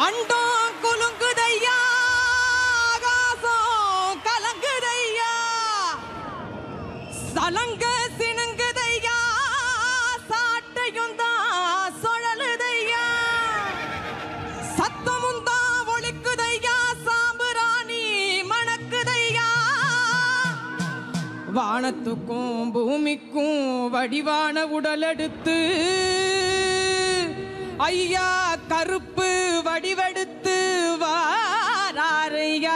அண்டம் குலுங்குதையா ஆகாசம் கலங்குதையா சலங்க சினுங்குதையா சாட்டையும் தான் சுழலுதையா சத்தமும் தான் ஒழிக்குதையா சாம்புராணி மணக்குதையா வானத்துக்கும் பூமிக்கும் வடிவான உடலெடுத்து ஐயா கருப்பு வடிவெடுத்து வாராரையா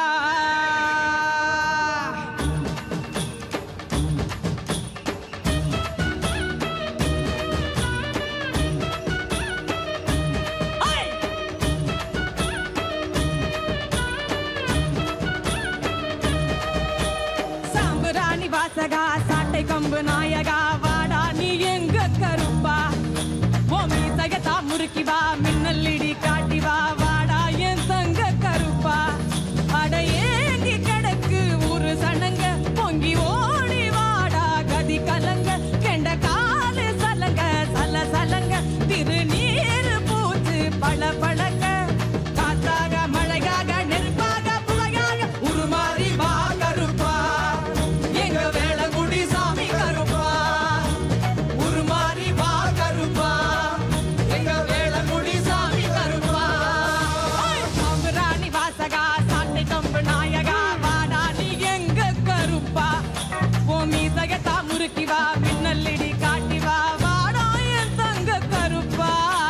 சாம்புராணி வாசகா சாட்டை கம்பு நாயகா வாடா நீ எங்க கருப்பா ஓ மீசையத்தா முறுக்கி வா மின்னல் இடி காட்டி வா வாடா என் தங்க கருப்பா அட ஏங்கி கிடக்கு ஒரு சனங்க பொங்கி ஓடி வாடா கதி கலங்க கெண்ட காலு சலங்க சல சலங்க திருநீர் பூச்சு பள பழங்க காத்தாக மழையாக நெருப்பாக புகையாக உருமாறி வா கருப்பா எங்க வேளங்குடி சாமி கருப்பா உருமாறி வா கருப்பா எங்க வேளங்குடி சாமி கருப்பா சாம்புராணி வாசகா சாட்டை கம்பு நாயகா வாடா நீ எங்க கருப்பா ஓ மீசையத்தா முறுக்கி வா மின்னல் இடி காட்டி வா வாடா என் தங்க கருப்பா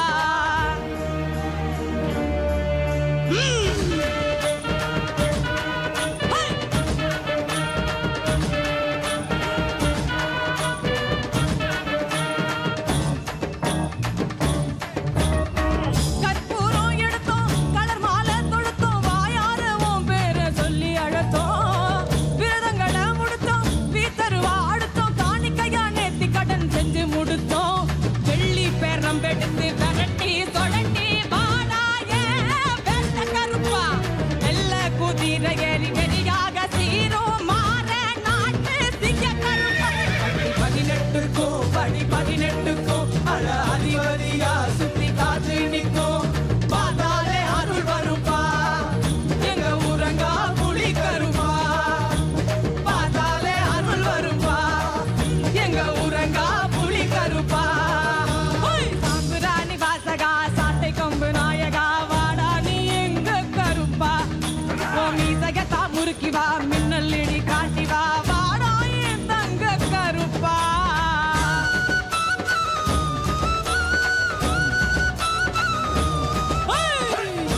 கற்பூரம் எடுத்தோம் கலர் மாலை தொடுத்தோம் வாயார உன் பேரை சொல்லி அழைத்தோம் விரதங்களை முடித்தோம் வீத்தருவா அடுத்தோம் காணிக்கையா நேத்தி கடன் செஞ்சு முடித்தோம் வெள்ளி பேரம் எடுத்து விரட்டி தொடட்டி வாடாய வெள்ள கருப்பா வெள்ள குதிரை ஏறி வெறியாக சீரும் மாற நாட்டு சிங்க கருப்பா படி பதினெட்டுக்கும் படி பதினெட்டுக்கும் அழ அதிபதியா சுத்தி காத்து நிற்கும் பார்த்தாலே அருள் வருப்பா எங்க ஊரங்கா புலி கருப்பா பார்த்தாலே அருள் வருப்பா எங்க ஊரங்கா புலி கருப்பா ஓய், சாம்புராணி வாசகா சாட்டை கொம்பு நாயகா வாடா நீ எங்க கருப்பா ஓ மீசகத்தா முறுக்கி வா மின்னல் இடி காட்டி வா வாடா என் தங்க கருப்பா ஓய்!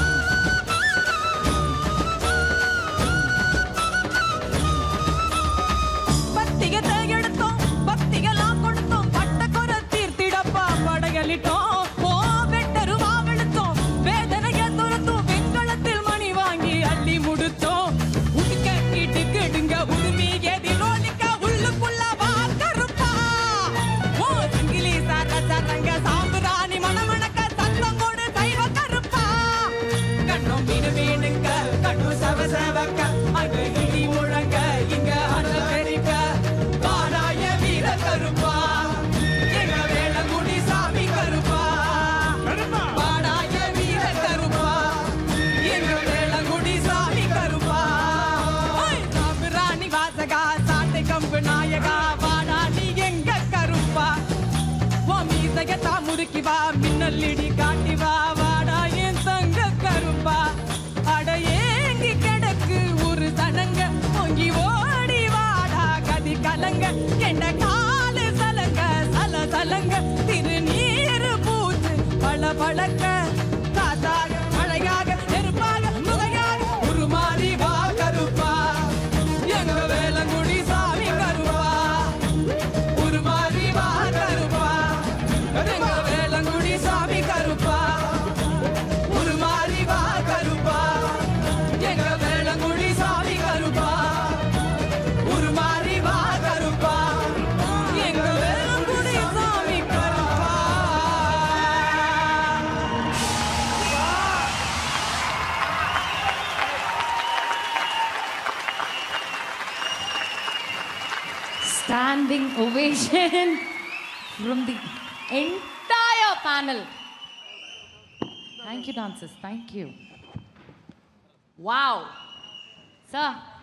பத்திகத்தை எடுத்தோம் பக்திகளாம் கொடுத்தோம் பட்டக்குற தீர்த்திடப்பா படையலிட்டோம் ஓ வெட்டருவா வெளுத்தோம் வேதனைய துரத்தும் வெண்கலத்தில் மணி வாங்கி அள்ளி முடித்தோம் உடுக்க கீட்டு கெடுங்க உரிமை எதிரொலிக்க உள்ளுக்குள்ள வா கருப்பா ஓ சங்கிலி சார சரங்க சாம்புராணி மணமணக்க சத்தம் போடு தெய்வ கருப்பா கண்ணும் மீனு மீனுக்க கண்ணு சவ சவக்க அங்க இடி முழங்க இங்க அண்ண பெரிக்க பாடாய வீர கருப்பா எங்க வேளங்குடி சாமி கருப்பா பாடாய வீர கருப்பா எங்க வேளங்குடி சாமி கருப்பா ஓய், சாம்பிராணி வாசகா சாட்டை கம்பு நாயகா வாடா நீ எங்க கருப்பா ஓ மீசையத்தா முறுக்கி வா மின்னல் இடி காட்டி வா வாடா என் தங்க கருப்பா அட ஏங்கி கிடக்கு ஒரு சனங்க பொங்கி ஓடி வாடா கதி கலங்க கெண்ட காலு சலங்க சல சலங்க திருநீர் பூத்து பள பழக்க காத்தாக மழையாக நெருப்பாக புகையாக உருமாறி வா கருப்பா எங்க வேலங்குடி சாமி கருப்பா உருமாறி வா கருப்பா எங்க வேலங்குடி சாமி கருப்பா உருமாறி வா கருப்பா எங்க வேலங்குடி சாமி கருப்பா உருமாறி வா கருப்பா எங்க வேலங்குடி சாமி கருப்பா standing ovation from the entire panel. Thank you, dancers. Thank you. Wow. Sir,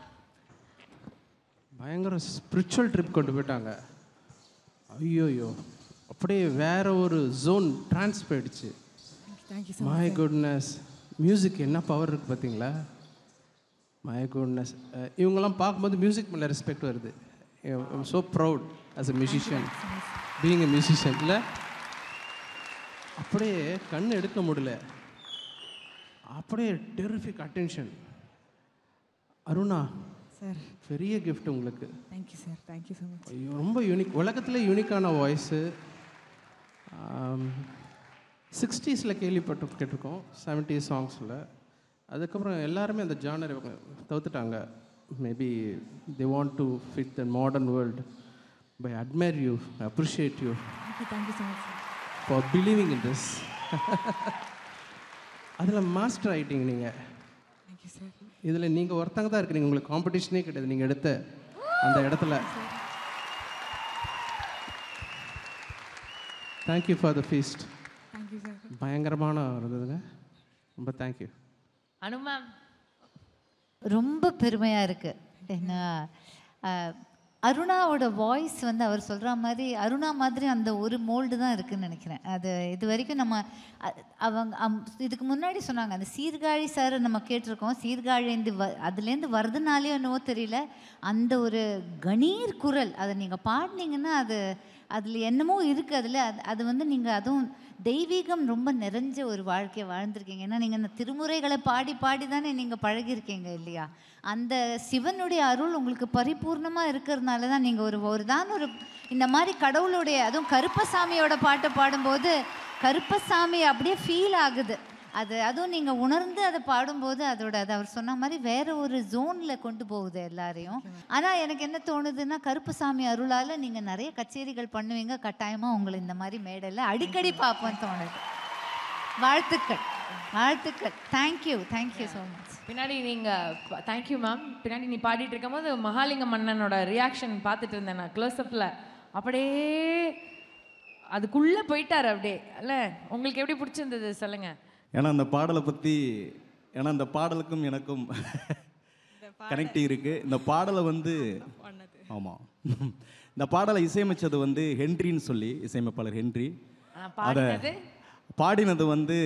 பயங்கர ஸ்பிரிச்சுவல் ட்ரிப் கொண்டு போயிட்டாங்க ஐயோயோ அப்படியே வேற ஒரு ஜோன் ட்ரான்ஸ் போயிடுச்சு தேங்க்யூ மை குட்னஸ் மியூசிக் என்ன பவர் இருக்குது பார்த்தீங்களா மை குட்னஸ் இவங்கெல்லாம் பார்க்கும்போது மியூசிக் மேலே ரெஸ்பெக்ட் வருது so proud as a musician being a musician இல்லை அப்படியே கண் எடுக்க முடியல அப்படியே டெரிஃபிக் அட்டென்ஷன் அருணா சார் பெரிய கிஃப்ட் உங்களுக்கு thank you sir thank you so much ஐயோ, ரொம்ப யூனிக் உலகத்தில் யூனிக்கான வாய்ஸு சிக்ஸ்டீஸில் கேள்விப்பட்டு கேட்டிருக்கோம் செவன்டி சாங்ஸில் அதுக்கப்புறம் எல்லாருமே அந்த ஜானர் தவிர்த்துட்டாங்க maybe they want to fit the modern world by admire you appreciate you thank you thank you so much sir for believing in this அதில் மாஸ்டர் ஆகிட்டீங்க நீங்கள் தேங்க்யூ சார் இதில் நீங்கள் ஒருத்தங்க தான் இருக்கிறீங்க உங்களுக்கு காம்படிஷனே கிடையாது நீங்கள் எடுத்த அந்த இடத்துல thank you for the feast thank you sir பயங்கரமான இருந்ததுங்க ரொம்ப தேங்க்யூ Anu ma'am. ரொம்ப பெருமையாக இருக்குது ஏன்னா அஹ், அருணாவோட வாய்ஸ் வந்து அவர் சொல்கிற மாதிரி அருணா மாதிரி அந்த ஒரு மோல்டு தான் இருக்குன்னு நினைக்கிறேன் அது இது வரைக்கும் நம்ம அ- அவங்க அம்- இதுக்கு முன்னாடி சொன்னாங்க அந்த சீர்காழி சார் நம்ம கேட்டிருக்கோம் சீர்காழிந்து வ அதுலேருந்து வருதுனாலேயோ என்னவோ தெரியல அந்த ஒரு கணீர் குரல் அதை நீங்கள் பாடினீங்கன்னா அது அதில் என்னமோ இருக்குது அதில் அது அது வந்து நீங்கள் அதுவும் தெய்வீகம் ரொம்ப நிறைஞ்ச ஒரு வாழ்க்கையை வாழ்ந்திருக்கீங்க ஏன்னா நீங்கள் இந்த திருமுறைகளை பாடி பாடி தானே நீங்கள் பழகியிருக்கீங்க இல்லையா அந்த சிவனுடைய அருள் உங்களுக்கு பரிபூர்ணமாக இருக்கிறதுனால தான் நீங்கள் ஒரு ஒரு தான் ஒரு இந்த மாதிரி கடவுளுடைய அதுவும் கருப்பசாமியோட பாட்டை பாடும்போது கருப்பசாமி அப்படியே ஃபீல் ஆகுது அது அதுவும் நீங்கள் உணர்ந்து அதை பாடும்போது அதோட அது அவர் சொன்ன மாதிரி வேற ஒரு ஜோனில் கொண்டு போகுது எல்லாரையும் ஆனால் எனக்கு என்ன தோணுதுன்னா கருப்புசாமி அருளால் நீங்கள் நிறைய கச்சேரிகள் பண்ணுவீங்க கட்டாயமாக உங்களை இந்த மாதிரி மேடையில் அடிக்கடி பார்ப்போம்னு தோணுது வாழ்த்துக்கள் வாழ்த்துக்கள் தேங்க்யூ தேங்க்யூ ஸோ மச் பின்னாடி நீங்க தேங்க்யூ மேம் பின்னாடி நீ பாடிட்டு இருக்கும்போது மகாலிங்க மன்னனோட ரியாக்ஷன் பார்த்துட்டு இருந்தேன் நான் க்ளோஸ்அப்பில் அப்படியே அதுக்குள்ள போயிட்டாரு அப்படியே அல்ல உங்களுக்கு எப்படி பிடிச்சிருந்தது சொல்லுங்க ஏன்னா அந்த பாடலை பற்றி ஏன்னா அந்த பாடலுக்கும் எனக்கும் கனெக்டிங் இருக்குது இந்த பாடலை வந்து ஆமாம் இந்த பாடலை இசையமைச்சது வந்து ஹென்ரின்னு சொல்லி இசையமைப்பாளர் ஹென்றி ஆ, பாடினது பாடினது வந்து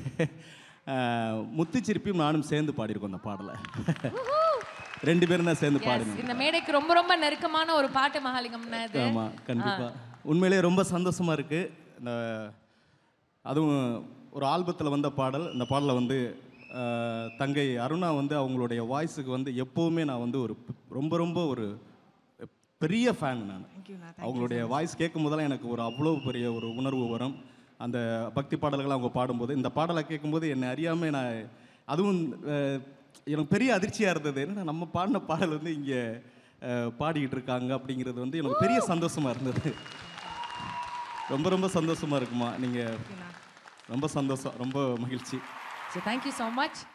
அஹ், முத்துச்சிற்பியும் நானும் சேர்ந்து பாடியிருக்கோம் அந்த பாடலை ரெண்டு பேரும் தான் சேர்ந்து Yes, பாடினோம் இந்த மேடைக்கு ரொம்ப ரொம்ப நெருக்கமான ஒரு பாட்டு மகாலிங்கம்னா இது ஆமாம் கண்டிப்பாக உண்மையிலேயே ரொம்ப சந்தோஷமாக இருக்குது இந்த அதுவும் ஒரு ஆல்பத்தில் வந்த பாடல் இந்த பாடலை வந்து அஹ், தங்கை அருணா வந்து அவங்களுடைய வாய்ஸுக்கு வந்து எப்போவுமே நான் வந்து ஒரு ப- ரொம்ப ரொம்ப ஒரு பெரிய ஃபேன் நான் அவங்களுடைய வாய்ஸ் கேட்கும் போதெல்லாம் எனக்கு ஒரு அவ்வளோ பெரிய ஒரு உணர்வு வரும் அந்த பக்தி பாடல்களை அவங்க பாடும்போது இந்த பாடலை கேட்கும்போது என்னை அறியாமல் நான் அதுவும் அஹ், எனக்கு பெரிய அதிர்ச்சியாக இருந்தது என்னடா நம்ம பாடின பாடல் வந்து இங்கே பாடிக்கிட்டு இருக்காங்க அப்படிங்கிறது வந்து எனக்கு பெரிய சந்தோஷமாக இருந்தது ரொம்ப ரொம்ப சந்தோஷமாக இருக்குமா நீங்கள் ரொம்ப சந்தோஷம் ரொம்ப மகிழ்ச்சி ஸோ தேங்க்யூ ஸோ மச்